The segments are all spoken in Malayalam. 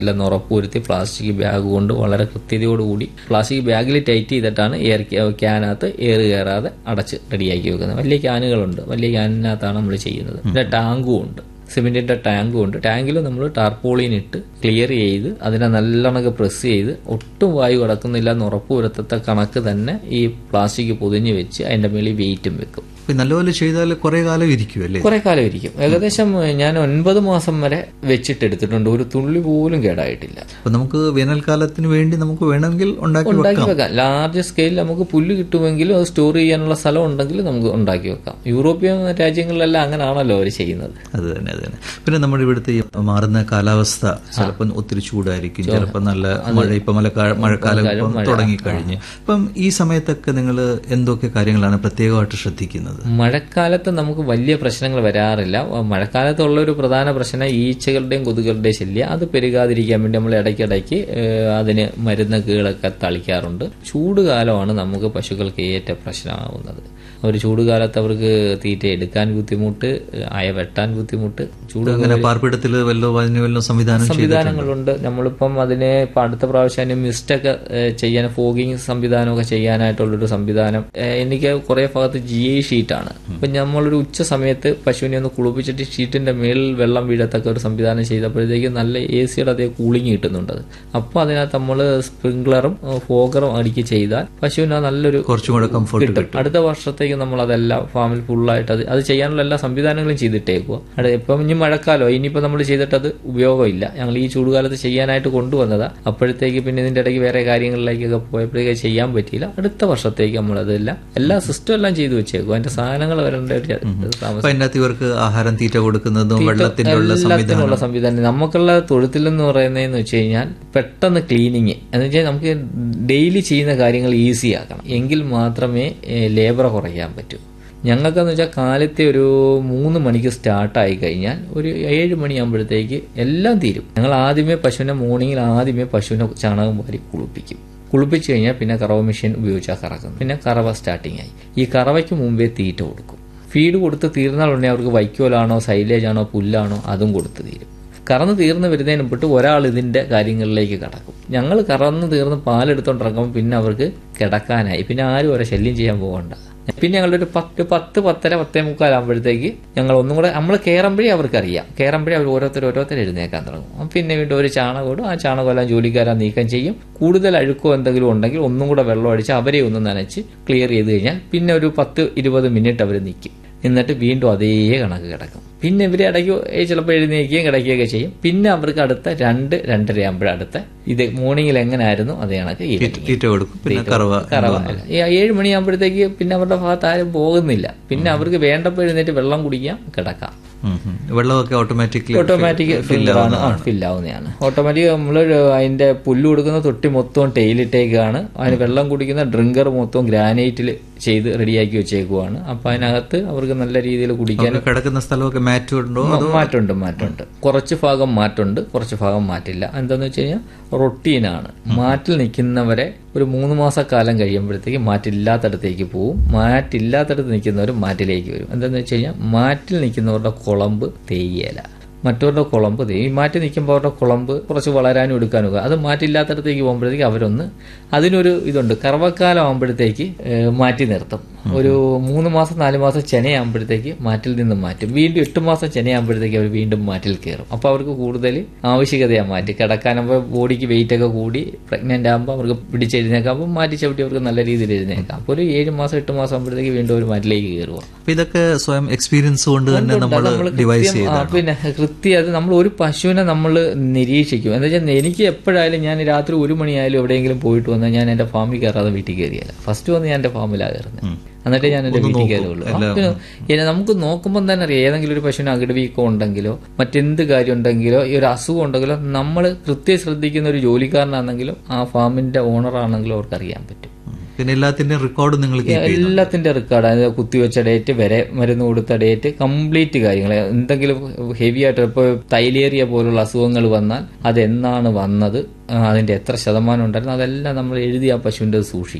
ഇല്ലെന്ന് ഉറപ്പുവരുത്തി പ്ലാസ്റ്റിക് ബാഗ് കൊണ്ട് വളരെ കൃത്യതയോടുകൂടി പ്ലാസ്റ്റിക് ബാഗിൽ ടൈറ്റ് ചെയ്തിട്ടാണ് എയർ ക്യാനകത്ത് എയർ കയറാതെ അടച്ച് റെഡിയാക്കി വെക്കുന്നത് വലിയ ക്യാനുകളുണ്ട് വലിയ ക്യാനിനകത്താണ് നമ്മൾ ചെയ്യുന്നത് പിന്നെ ടാങ്കും ഉണ്ട് സിമെന്റിന്റെ ടാങ്കും ഉണ്ട് ടാങ്കിൽ നമ്മൾ ടാർപോളിൻ ഇട്ട് ക്ലിയർ ചെയ്ത് അതിനെ നല്ലോണക്ക് പ്രസ് ചെയ്ത് ഒട്ടും വായു കടക്കുന്നില്ല എന്ന് ഉറപ്പുവരുത്തത്ത കണക്ക് തന്നെ ഈ പ്ലാസ്റ്റിക് പൊതിഞ്ഞ് വെച്ച് അതിന്റെ മേളിൽ വെയിറ്റും വെക്കും ഇപ്പൊ നല്ലപോലെ ചെയ്താൽ കുറെ കാലം ഇരിക്കും അല്ലേ കുറെ കാലം ഇരിക്കും ഏകദേശം ഞാൻ ഒൻപത് മാസം വരെ വെച്ചിട്ടെടുത്തിട്ടുണ്ട് ഒരു തുള്ളി പോലും കേടായിട്ടില്ല അപ്പൊ നമുക്ക് വേനൽക്കാലത്തിന് വേണ്ടി നമുക്ക് വേണമെങ്കിൽ ഉണ്ടാക്കി ഉണ്ടാക്കി വെക്കാം വെക്കാം ലാർജ് സ്കെയിലിൽ നമുക്ക് പുല്ല് കിട്ടുമെങ്കിലും അത് സ്റ്റോർ ചെയ്യാനുള്ള സ്ഥലം ഉണ്ടെങ്കിൽ നമുക്ക് ഉണ്ടാക്കി വെക്കാം യൂറോപ്യൻ രാജ്യങ്ങളിലെല്ലാം അങ്ങനെയാണല്ലോ അവർ ചെയ്യുന്നത് അത് തന്നെ അത് തന്നെ പിന്നെ നമ്മുടെ ഇവിടുത്തെ ഈ മാറുന്ന കാലാവസ്ഥ ചിലപ്പോൾ ഒത്തിരി ചൂടായിരിക്കും ചിലപ്പോൾ നല്ല മഴ ഇപ്പൊ മഴക്കാല മഴക്കാലം ഇപ്പം തുടങ്ങിക്കഴിഞ്ഞ് അപ്പം ഈ സമയത്തൊക്കെ നിങ്ങൾ എന്തൊക്കെ കാര്യങ്ങളാണ് പ്രത്യേകമായിട്ട് ശ്രദ്ധിക്കുന്നത് മഴക്കാലത്ത് നമുക്ക് വലിയ പ്രശ്നങ്ങൾ വരാറില്ല മഴക്കാലത്തുള്ള ഒരു പ്രധാന പ്രശ്നം ഈച്ചകളുടെയും കൊതുകളുടെയും ശല്യം അത് പെരുകാതിരിക്കാൻ വേണ്ടി നമ്മൾ ഇടയ്ക്കിടയ്ക്ക് ഏഹ്, അതിന് മരുന്ന് കീഴൊക്കെ തളിക്കാറുണ്ട് ചൂടുകാലമാണ് നമുക്ക് പശുക്കൾക്ക് ഏറ്റവും പ്രശ്നമാവുന്നത് ഒരു ചൂടുകാലത്ത് അവർക്ക് തീറ്റ എടുക്കാൻ ബുദ്ധിമുട്ട് അയ വെട്ടാൻ ബുദ്ധിമുട്ട് ചൂട് അങ്ങനെ പാർപ്പിടത്തിൽ വല്ലോ അതിന് വല്ലോ സംവിധാനം ചെയ്ത് സംവിധാനങ്ങളുണ്ട് നമ്മളിപ്പം അതിനെ ഇപ്പം അടുത്ത പ്രാവശ്യം മിസ്റ്റൊക്കെ ചെയ്യാൻ ഫോഗിങ് സംവിധാനമൊക്കെ ചെയ്യാനായിട്ടുള്ളൊരു സംവിധാനം ഏഹ്, എനിക്ക് കുറെ ഭാഗത്ത് ജി ഐ ഷീറ്റാണ് അപ്പം നമ്മളൊരു ഉച്ച സമയത്ത് പശുവിനെ ഒന്ന് കുളിപ്പിച്ചിട്ട് ഷീറ്റിന്റെ മേളിൽ വെള്ളം വീഴത്തക്ക ഒരു സംവിധാനം ചെയ്തപ്പോഴത്തേക്ക് നല്ല എ സിയുടെ അതേ കൂളിംഗ് കിട്ടുന്നുണ്ട് അപ്പോൾ അതിനകത്ത് നമ്മൾ സ്പ്രിംഗ്ലറും ഫോഗറും അടിക്ക് ചെയ്താൽ പശുവിന് അത് നല്ലൊരു കുറച്ചും കൂടെ കംഫർട്ട് കിട്ടും അടുത്ത വർഷത്തേക്ക് നമ്മൾ അതെല്ലാം ഫാമിൽ ഫുള്ളായിട്ട് അത് അത് ചെയ്യാനുള്ള എല്ലാ സംവിധാനങ്ങളും ചെയ്തിട്ടേക്കുക അവിടെ ഇപ്പം ഇനി മഴക്കാലോ ഇനിയിപ്പോൾ നമ്മൾ ചെയ്തിട്ട് അത് ഉപയോഗമില്ല ഞങ്ങൾ ഈ ചൂടുകാലത്ത് ചെയ്യാനായിട്ട് കൊണ്ടുവന്നതാ അപ്പോഴത്തേക്ക് പിന്നെ ഇതിന്റെ ഇടയ്ക്ക് വേറെ കാര്യങ്ങളിലേക്കൊക്കെ പോയപ്പോഴേക്ക് ചെയ്യാൻ പറ്റിയില്ല അടുത്ത വർഷത്തേക്ക് നമ്മൾ അതെല്ലാം എല്ലാ സിസ്റ്റം എല്ലാം ചെയ്തു വെച്ചേക്കും അതിന്റെ സാധനങ്ങൾ വരേണ്ട ഒരു താമസം അപ്പൊ അതിനകത്ത് ഇവർക്ക് ആഹാരം തീറ്റ കൊടുക്കുന്നതും വെള്ളത്തിന്റെ ഉള്ള എല്ലാത്തിനുള്ള സംവിധാനം നമുക്കുള്ള തൊഴുത്തിലെന്ന് പറയുന്നതെന്ന് വെച്ച് കഴിഞ്ഞാൽ പെട്ടെന്ന് ക്ലീനിങ് എന്ന് വെച്ചാൽ നമുക്ക് ഡെയിലി ചെയ്യുന്ന കാര്യങ്ങൾ ഈസി ആക്കണം എങ്കിൽ മാത്രമേ ലേബർ കുറയ്ക്കാൻ പറ്റൂ ഞങ്ങൾക്കെന്ന് വെച്ചാൽ കാലത്തെ ഒരു മൂന്ന് മണിക്ക് സ്റ്റാർട്ടായി കഴിഞ്ഞാൽ ഒരു ഏഴ് മണിയാകുമ്പോഴത്തേക്ക് എല്ലാം തീരും ഞങ്ങൾ ആദ്യമേ പശുവിനെ മോർണിംഗിൽ ആദ്യമേ പശുവിനെ ചാണകം വാരി കുളിപ്പിക്കും കുളിപ്പിച്ച് കഴിഞ്ഞാൽ പിന്നെ കറവ മെഷീൻ ഉപയോഗിച്ചാൽ കറക്കും പിന്നെ കറവ സ്റ്റാർട്ടിങ് ആയി ഈ കറവയ്ക്ക് മുമ്പേ തീറ്റ കൊടുക്കും ഫീഡ് കൊടുത്ത് തീർന്നാൽ ഉടനെ അവർക്ക് വൈക്കോലാണോ സൈലേജ് ആണോ പുല്ലാണോ അതും കൊടുത്ത് തീരും കറന്ന് തീർന്ന് വരുന്നതിന് മുമ്പിട്ട് ഒരാൾ ഇതിന്റെ കാര്യങ്ങളിലേക്ക് കടക്കും ഞങ്ങൾ കറന്ന് തീർന്ന് പാലെടുത്തോണ്ടിറങ്ങുമ്പോൾ പിന്നെ അവർക്ക് കിടക്കാനായി പിന്നെ ആരും അവരെ ശല്യം ചെയ്യാൻ പോകണ്ട പിന്നെ ഞങ്ങളുടെ ഒരു പത്ത് പത്ത് പത്തര പത്തേ മുക്കാലാകുമ്പോഴത്തേക്ക് ഞങ്ങൾ ഒന്നും കൂടെ നമ്മൾ കയറുമ്പോഴേ അവർക്കറിയാം കയറുമ്പോഴേ അവർ ഓരോരുത്തർ ഓരോരുത്തർ എഴുന്നേക്കാൻ തുടങ്ങും പിന്നെ വീണ്ടും ഒരു ചാണകം ഇടും ആ ചാണകമെല്ലാം ജോലിക്കാരാ നീക്കം ചെയ്യും കൂടുതൽ അഴുക്കോ എന്തെങ്കിലും ഉണ്ടെങ്കിൽ ഒന്നും കൂടെ വെള്ളം അടിച്ച് അവരെ ഒന്ന് നനച്ച് ക്ലിയർ ചെയ്ത് കഴിഞ്ഞാൽ പിന്നെ ഒരു പത്ത് ഇരുപത് മിനിറ്റ് അവർ നിൽക്കും എന്നിട്ട് വീണ്ടും അതേ കണക്ക് കിടക്കും പിന്നെ ഇവരെ ഇടയ്ക്ക് ചിലപ്പോൾ എഴുന്നേക്കുകയും കിടക്കുകയൊക്കെ ചെയ്യും പിന്നെ അവർക്ക് അടുത്ത രണ്ട് രണ്ടര ആകുമ്പോഴേ അടുത്ത ഇത് മോർണിംഗിൽ എങ്ങനായിരുന്നു അതേ കണക്ക് ഈവനിങ് തീറ്റ കൊടുക്കും പിന്നെ കറവ കറവ ഈ ഏഴ് മണിയാകുമ്പോഴത്തേക്ക് പിന്നെ അവരുടെ ഭാഗത്ത് ആരും പോകുന്നില്ല പിന്നെ അവർക്ക് വേണ്ടപ്പോൾ എഴുന്നേറ്റ് വെള്ളം കുടിക്കാം കിടക്കാം ഉം, ഉം. വെള്ളമൊക്കെ ഓട്ടോമാറ്റിക്കലി ഓട്ടോമാറ്റിക് ഫില്ലാണ് ഫില്ലാവുന്നതാണ് ഓട്ടോമാറ്റിക് നമ്മൾ അതിന്റെ പുല്ല് കൊടുക്കുന്ന തൊട്ടി മൊത്തം ടെയിലിട്ടേക്കാണ് അതിന് വെള്ളം കുടിക്കുന്ന ഡ്രിങ്കർ മൊത്തം ഗ്രാനൈറ്റിൽ ചെയ്ത് റെഡിയാക്കി വെച്ചേക്കുവാണ് അപ്പൊ അതിനകത്ത് അവർക്ക് നല്ല രീതിയിൽ കുടിക്കാൻ കിടക്കുന്ന സ്ഥലമൊക്കെ മാറ്റ് ഉണ്ടോ അതോ മാറ്റമുണ്ട് മാറ്റമുണ്ട് കുറച്ച് ഭാഗം മാറ്റമുണ്ട് കുറച്ച് ഭാഗം മാറ്റില്ല എന്താന്ന് വെച്ച് കഴിഞ്ഞാൽ റൊട്ടീനാണ് മാറ്റിൽ നിൽക്കുന്നവരെ ഒരു മൂന്ന് മാസക്കാലം കഴിയുമ്പോഴത്തേക്ക് മാറ്റില്ലാത്തടത്തേക്ക് പോവും മാറ്റില്ലാത്തടത്ത് നിൽക്കുന്നവർ മാറ്റിലേക്ക് വരും എന്താന്ന് വെച്ച് കഴിഞ്ഞാൽ മാറ്റിൽ നിൽക്കുന്നവരുടെ കുളമ്പ് തേയില മറ്റവരുടെ കുളമ്പ് തേയും ഈ മാറ്റി നിൽക്കുമ്പോൾ അവരുടെ കുളമ്പ് കുറച്ച് വളരാനും എടുക്കാനും ഒക്കെ അത് മാറ്റില്ലാത്തടത്തേക്ക് പോകുമ്പോഴത്തേക്ക് അവരൊന്ന് അതിനൊരു ഇതുണ്ട് കറവക്കാലം ആകുമ്പോഴത്തേക്ക് ഏഹ്, മാറ്റി നിർത്തും ഒരു മൂന്ന് മാസം നാല് മാസം ചെനയാകുമ്പോഴത്തേക്ക് മാറ്റിൽ നിന്ന് മാറ്റും വീണ്ടും എട്ട് മാസം ചെനയാകുമ്പോഴത്തേക്ക് അവർ വീണ്ടും മാറ്റിൽ കയറും അപ്പോൾ അവർക്ക് കൂടുതൽ ആവശ്യകതയാണ് മാറ്റി കിടക്കാനാകുമ്പോൾ ബോഡിക്ക് വെയിറ്റ് ഒക്കെ കൂടി പ്രഗ്നന്റ് ആകുമ്പോൾ അവർക്ക് പിടിച്ചെഴുന്നേക്കാം അപ്പോൾ മാറ്റി ചവിട്ടി അവർക്ക് നല്ല രീതിയിൽ എഴുന്നേക്കാം അപ്പോൾ ഒരു ഏഴ് മാസം എട്ട് മാസം ആകുമ്പോഴത്തേക്ക് വീണ്ടും ഒരു മാറ്റിലേക്ക് കയറുക അപ്പൊ ഇതൊക്കെ സ്വയം എക്സ്പീരിയൻസ് കൊണ്ട് തന്നെ നമ്മൾ നമ്മള് ഡിവൈസ് കൃത്യം- ആ, ചെയ്താണ് പിന്നെ കൃത്യം അത് നമ്മൾ ഒരു പശുവിനെ നമ്മൾ നിരീക്ഷിക്കും എന്താ വെച്ചാൽ എനിക്ക് എപ്പോഴായാലും ഞാൻ രാത്രി ഒരു മണിയായാലും എവിടെയെങ്കിലും പോയിട്ട് വന്നാൽ ഞാൻ എന്റെ ഫാമിൽ കയറാതെ വീട്ടിൽ കയറിയല്ല ഫസ്റ്റ് വന്ന് ഞാൻ എന്റെ ഫാമിലാണ് കയറുന്നത് എന്നിട്ട് ഞാൻ എന്റെ വീട്ടിൽ കയറുള്ളൂ ആ, പിന്നെ ഇനി നമുക്ക് നോക്കുമ്പോൾ തന്നെ അറിയാം ഏതെങ്കിലും ഒരു പശുവിന് അകിടുവീക്കം ഉണ്ടെങ്കിലോ മറ്റെന്ത് കാര്യം ഉണ്ടെങ്കിലോ ഈ ഒരു അസുഖം ഉണ്ടെങ്കിലോ നമ്മൾ കൃത്യം ശ്രദ്ധിക്കുന്ന ഒരു ജോലിക്കാരനാണെങ്കിലും ആ ഫാമിന്റെ ഓണർ ആണെങ്കിലും അവർക്ക് അറിയാൻ പറ്റും പിന്നെ എല്ലാത്തിന്റെയും റെക്കോർഡ് നിങ്ങൾ കീപ്പ് ചെയ്യുന്നു എല്ലാത്തിന്റെ റെക്കോർഡ് അതായത് കുത്തിവെച്ച ഡേറ്റ് വരെ മരുന്ന് കൊടുത്ത ഡേറ്റ് കംപ്ലീറ്റ് കാര്യങ്ങൾ എന്തെങ്കിലും ഹെവി ആയിട്ട് ഇപ്പോൾ തൈലേറിയ പോലുള്ള അസുഖങ്ങൾ വന്നാൽ അതെന്നാണ് വന്നത് ആ, അതിന്റെ എത്ര ശതമാനം ഉണ്ടായിരുന്നു അതെല്ലാം നമ്മൾ എഴുതി ആ പശുവിൻ്റെ സൂക്ഷിക്കും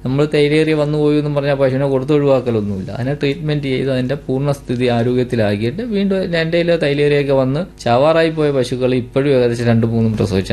നമ്മൾ തൈലേറിയ വന്നു പോയി എന്ന് പറഞ്ഞാൽ പശുവിനെ കൊടുത്ത് ഒഴിവാക്കലൊന്നുമില്ല അതിനെ ട്രീറ്റ്മെന്റ് ചെയ്ത് അതിന്റെ പൂർണ്ണസ്ഥിതി ആരോഗ്യത്തിലാക്കിയിട്ട് വീണ്ടും എൻ്റെ കയ്യിൽ തൈലേറിയൊക്കെ വന്ന് ചാവാറായി പോയ പശുക്കൾ ഇപ്പോഴും ഏകദേശം രണ്ട് മൂന്നും പ്രസവിച്ച